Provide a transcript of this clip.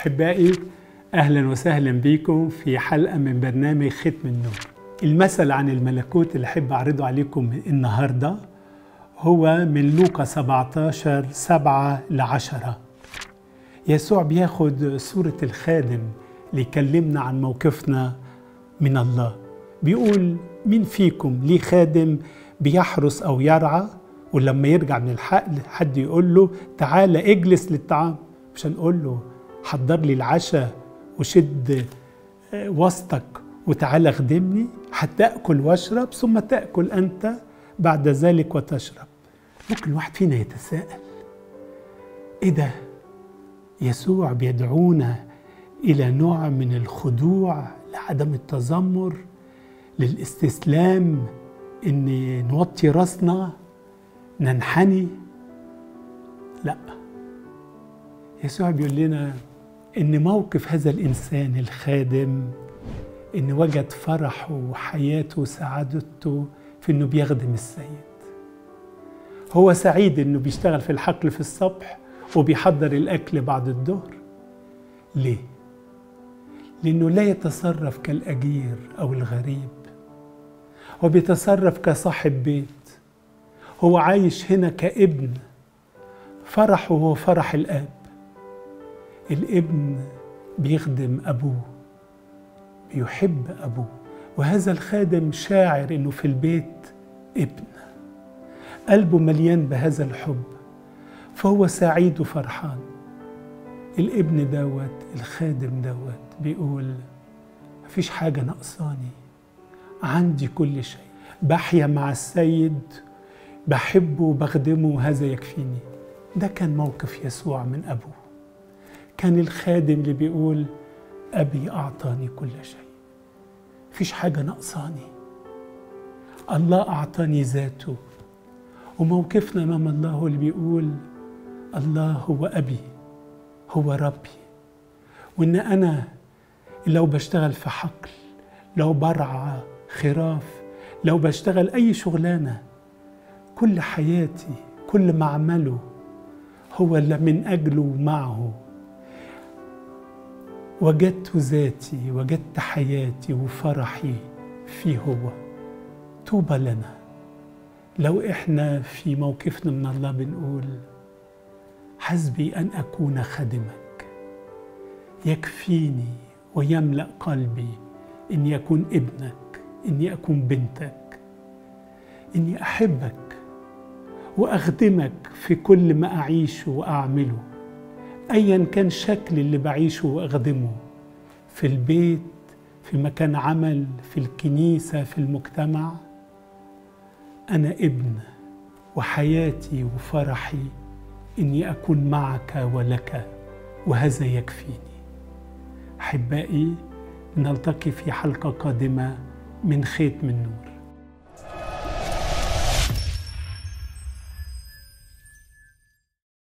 أحبائي أهلا وسهلا بكم في حلقة من برنامج ختم النور المثل عن الملكوت اللي أحب أعرضه عليكم النهاردة هو من لوقا 17 7 ل 10 يسوع بياخد صورة الخادم ليكلمنا عن موقفنا من الله بيقول مين فيكم ليه خادم بيحرس أو يرعى ولما يرجع من الحقل حد يقول له تعالى اجلس للطعام مش هنقول له حضر لي العشاء وشد وسطك وتعالى خدمني حتى أكل واشرب ثم تأكل أنت بعد ذلك وتشرب ممكن الواحد فينا يتساءل إيه ده يسوع بيدعونا إلى نوع من الخضوع لعدم التذمر للاستسلام إن نوطي راسنا ننحني لا يسوع بيقول لنا ان موقف هذا الانسان الخادم ان وجد فرحه وحياته وسعادته في انه بيخدم السيد هو سعيد انه بيشتغل في الحقل في الصبح وبيحضر الاكل بعد الظهر ليه لانه لا يتصرف كالاجير او الغريب هو بيتصرف كصاحب بيت هو عايش هنا كابن فرحه هو فرح الاب الابن بيخدم ابوه بيحب ابوه وهذا الخادم شاعر انه في البيت ابن قلبه مليان بهذا الحب فهو سعيد وفرحان الابن دوت الخادم دوت بيقول مفيش حاجه ناقصاني عندي كل شيء بحيا مع السيد بحبه وبخدمه وهذا يكفيني ده كان موقف يسوع من ابوه كان الخادم اللي بيقول ابي اعطاني كل شيء مفيش حاجه ناقصاني الله اعطاني ذاته وموقفنا امام الله هو اللي بيقول الله هو ابي هو ربي وان انا لو بشتغل في حقل لو برعى خراف لو بشتغل اي شغلانه كل حياتي كل ما اعمله هو اللي من اجله معه وجدت ذاتي وجدت حياتي وفرحي فيه هو طوبى لنا لو احنا في موقفنا من الله بنقول حسبي ان اكون خادمك يكفيني ويملا قلبي اني اكون ابنك اني اكون بنتك اني احبك واخدمك في كل ما اعيشه واعمله ايا كان شكل اللي بعيشه واخدمه في البيت في مكان عمل في الكنيسه في المجتمع انا ابن وحياتي وفرحي اني اكون معك ولك وهذا يكفيني احبائي نلتقي في حلقه قادمه من خيط من نور